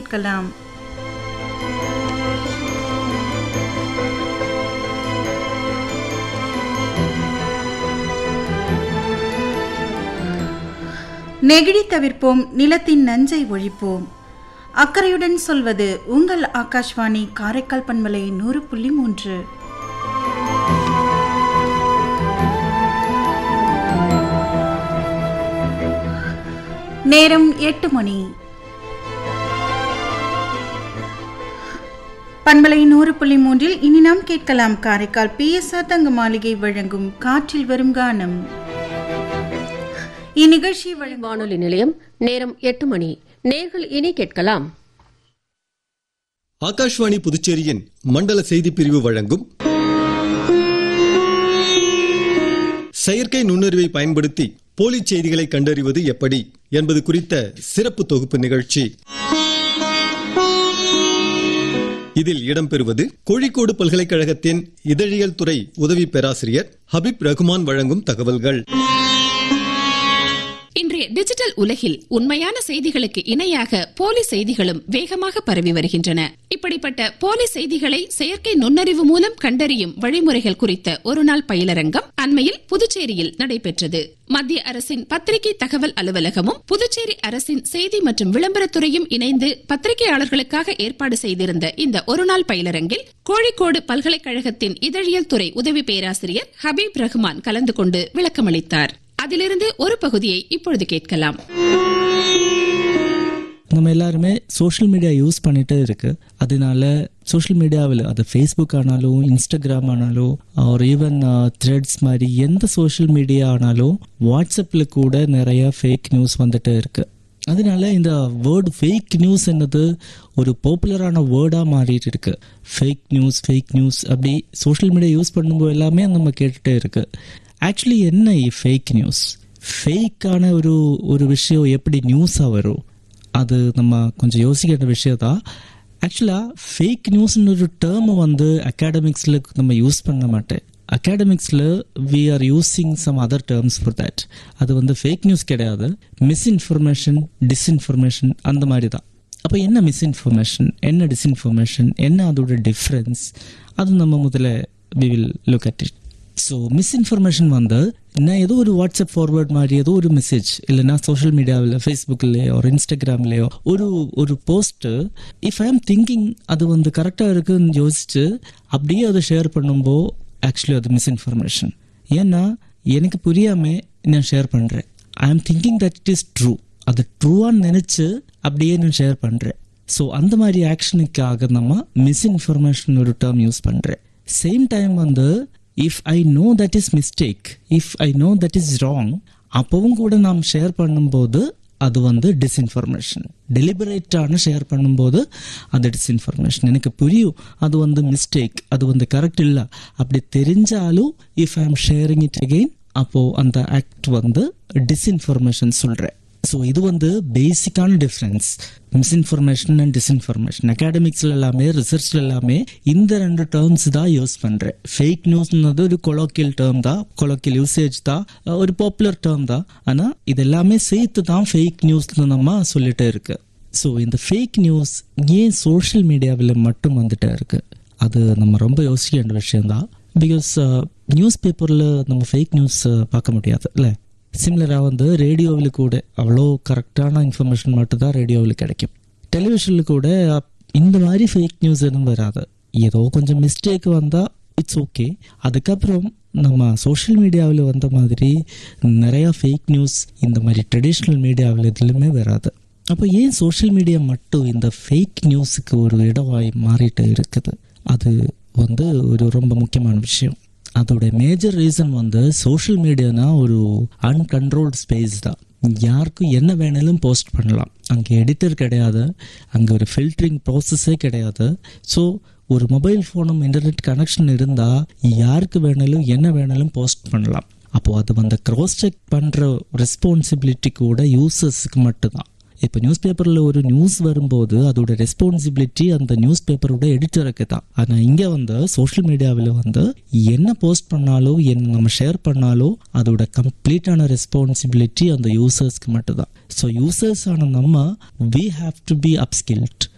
கேட்கலாம் நெகிழி தவிர்ப்போம் நிலத்தின் நஞ்சை ஒழிப்போம் அக்கறையுடன் சொல்வது உங்கள் ஆகாஷ்வாணி காரைக்கால் பண்பலை நூறு புள்ளி மூன்று நேரம் எட்டு மணி பண்பலை நூறு புள்ளி மூன்றில் இனி நாம் கேட்கலாம் காரைக்கால் பிஎஸ்ஆர் தங்க மாளிகை வழங்கும் காற்றில் வரும் கானம் இந்நிகழ்ச்சி வழங்கும் வானொலி நிலையம் நேரம் எட்டு மணி நேர்கள் இனி கேட்கலாம் ஆகாஷ்வாணி புதுச்சேரியின் மண்டல செய்தி பிரிவு வழங்கும் செயற்கை நுண்ணறிவை பயன்படுத்தி போலி செய்திகளை கண்டறிவது எப்படி என்பது குறித்த சிறப்பு தொகுப்பு நிகழ்ச்சி இதில் இடம்பெறுவது கோழிக்கோடு பல்கலைக்கழகத்தின் இதழியல் துறை உதவி பேராசிரியர் ஹபீப் ரகுமான் வழங்கும் தகவல்கள் இன்றைய டிஜிட்டல் உலகில் உண்மையான செய்திகளுக்கு இணையாக போலி செய்திகளும் வேகமாக பரவி வருகின்றன இப்படிப்பட்ட போலி செய்திகளை செயற்கை நுண்ணறிவு மூலம் கண்டறியும் வழிமுறைகள் குறித்த ஒருநாள் பயிலரங்கம் அண்மையில் புதுச்சேரியில் நடைபெற்றது மத்திய அரசின் பத்திரிகை தகவல் அலுவலகமும் புதுச்சேரி அரசின் செய்தி மற்றும் விளம்பரத்துறையும் இணைந்து பத்திரிகையாளர்களுக்காக ஏற்பாடு செய்திருந்த இந்த ஒருநாள் பயிலரங்கில் கோழிக்கோடு பல்கலைக்கழகத்தின் இதழியல் துறை உதவி பேராசிரியர் ஹபீப் ரஹ்மான் கலந்து கொண்டு விளக்கமளித்தார் அதிலிருந்து ஒரு பகுதியை இப்பொழுது கேட்கலாம் நம்ம எல்லாருமே சோஷியல் மீடியா யூஸ் பண்ணிட்டு இருக்கு அதனால சோஷியல் மீடியாவில் அது ஃபேஸ்புக் ஆனாலும் இன்ஸ்டாகிராம் ஆனாலும் ஒரு ஈவன் த்ரெட்ஸ் மாதிரி எந்த சோஷியல் மீடியா ஆனாலும் வாட்ஸ்அப்பில் கூட நிறைய ஃபேக் நியூஸ் வந்துட்டு இருக்கு அதனால இந்த வேர்டு ஃபேக் நியூஸ் என்னது ஒரு பாப்புலரான வேர்டாக மாறிட்டு இருக்கு ஃபேக் நியூஸ் ஃபேக் நியூஸ் அப்படி சோஷியல் மீடியா யூஸ் பண்ணும்போது எல்லாமே நம்ம கேட்டுட்டே இருக்கு ஆக்சுவலி என்ன ஃபேக் நியூஸ் ஃபேக்கான ஒரு ஒரு விஷயம் எப்படி நியூஸாக வரும் அது நம்ம கொஞ்சம் யோசிக்கிற விஷயம் தான் ஆக்சுவலாக ஃபேக் நியூஸ்னு ஒரு டேர்மை வந்து அகாடமிக்ஸில் நம்ம யூஸ் பண்ண மாட்டேன் அகாடமிக்ஸில் we are using some other terms for that அது வந்து ஃபேக் நியூஸ் கிடையாது மிஸ்இன்ஃபர்மேஷன் டிஸ்இன்ஃபர்மேஷன் அந்த மாதிரி தான் அப்போ என்ன மிஸ்இன்ஃபர்மேஷன் என்ன டிஸ்இன்ஃபர்மேஷன் என்ன அதோட டிஃப்ரென்ஸ் அது நம்ம முதல்ல we will look at it so misinformation வந்து நான் ஏதோ ஒரு வாட்ஸ்அப் ஃபார்வர்ட் மாதிரி ஏதோ ஒரு மெசேஜ் இல்லைனா சோஷியல் மீடியாவில் ஃபேஸ்புக்லேயோ ஒரு இன்ஸ்டாகிராம்லேயோ ஒரு ஒரு post if I am thinking அது வந்து கரெக்டாக இருக்குன்னு யோசிச்சு அப்படியே அதை ஷேர் பண்ணும்போது ஆக்சுவலி அது மிஸ்இன்ஃபர்மேஷன் ஏன்னா எனக்கு புரியாமல் நான் ஷேர் பண்ணுறேன் I am thinking that it is true அது ட்ரூவான்னு நினச்சி அப்படியே நான் ஷேர் பண்ணுறேன் ஸோ அந்த மாதிரி ஆக்ஷனுக்காக நம்ம மிஸ்இன்ஃபர்மேஷன் ஒரு டேர்ம் யூஸ் பண்ணுறேன் சேம் டைம் வந்து if I know that is mistake if I know that is wrong அப்பவும் கூட நாம் ஷேர் பண்ணும்போது அது வந்து டிஸ்இன்ஃபர்மேஷன் டெலிபரேட்டான ஷேர் பண்ணும்போது அது டிஸ்இன்ஃபர்மேஷன் எனக்கு புரியும் அது வந்து மிஸ்டேக் அது வந்து கரெக்ட் இல்லை அப்படி தெரிஞ்சாலும் if I am sharing it again அப்போது அந்த ஆக்ட் வந்து டிஸ்இன்ஃபர்மேஷன் சொல்கிறேன் ஸோ இது வந்து பேசிக்கான டிஃப்ரென்ஸ் மிஸ்இன்ஃபர்மேஷன் அண்ட் டிஸ்இன்ஃபர்மேஷன் அகாடமிக்ஸில் எல்லாமே ரிசர்ச்சில் எல்லாமே இந்த ரெண்டு டேர்ம்ஸ் தான் யூஸ் பண்ணுறேன் ஃபேக் நியூஸ்ன்றது ஒரு கொலோக்கியல் டேர்ம் தான் கொலோக்கியல் யூசேஜ் தான் ஒரு பாப்புலர் டேர்ம் தான் ஆனால் இது எல்லாமே சேர்த்து தான் ஃபேக் நியூஸ்னு நம்ம சொல்லிட்டு இருக்கு ஸோ இந்த ஃபேக் நியூஸ் ஏன் சோஷியல் மீடியாவில் மட்டும் வந்துட்டே இருக்கு அது நம்ம ரொம்ப யோசிக்க வேண்டிய விஷயம்தான் பிகாஸ் நியூஸ் பேப்பரில் நம்ம ஃபேக் நியூஸ் பார்க்க முடியாது இல்லை சிமிலராக வந்து ரேடியோவில் கூட அவ்வளோ கரெக்டான இன்ஃபர்மேஷன் மட்டும்தான் ரேடியோவில் கிடைக்கும் டெலிவிஷனில் கூட இந்த மாதிரி ஃபேக் நியூஸ் எதுவும் வராது ஏதோ கொஞ்சம் மிஸ்டேக் வந்தால் இட்ஸ் ஓகே அதுக்கப்புறம் நம்ம சோஷியல் மீடியாவில் வந்த மாதிரி நிறையா ஃபேக் நியூஸ் இந்த மாதிரி ட்ரெடிஷ்னல் மீடியாவில் எதுலையுமே வராது அப்போ ஏன் சோஷியல் மீடியா மட்டும் இந்த ஃபேக் நியூஸுக்கு ஒரு இடவாய் மாறிட்டு இருக்குது அது வந்து ஒரு ரொம்ப முக்கியமான விஷயம் அதோட மேஜர் ரீசன் வந்து சோஷியல் மீடியானா ஒரு அன்கண்ட்ரோல்டு ஸ்பேஸ் தான் யாருக்கும் என்ன வேணாலும் போஸ்ட் பண்ணலாம் அங்கே எடிட்டர் கிடையாது அங்கே ஒரு ஃபில்டரிங் ப்ராசஸே கிடையாது ஸோ ஒரு மொபைல் ஃபோனும் இன்டர்நெட் கனெக்ஷன் இருந்தால் யாருக்கு வேணாலும் என்ன வேணாலும் போஸ்ட் பண்ணலாம் அப்போது அது வந்து க்ராஸ் செக் பண்ணுற ரெஸ்பான்சிபிலிட்டி கூட யூசர்ஸுக்கு மட்டும்தான் இப்போ நியூஸ் பேப்பரில் ஒரு நியூஸ் வரும்போது அதோட ரெஸ்பான்சிபிலிட்டி அந்த நியூஸ் பேப்பரோட எடிட்டருக்கு தான் ஆனால் இங்கே வந்து சோஷியல் மீடியாவில் வந்து என்ன போஸ்ட் பண்ணாலோ என்ன நம்ம ஷேர் பண்ணாலோ அதோட கம்ப்ளீட்டான ரெஸ்பான்சிபிலிட்டி அந்த யூசர்ஸ்க்கு மட்டும்தான் ஸோ யூசர்ஸ் ஆன நம்ம வி ஹாவ் டு பி அப்ஸ்கில்ட்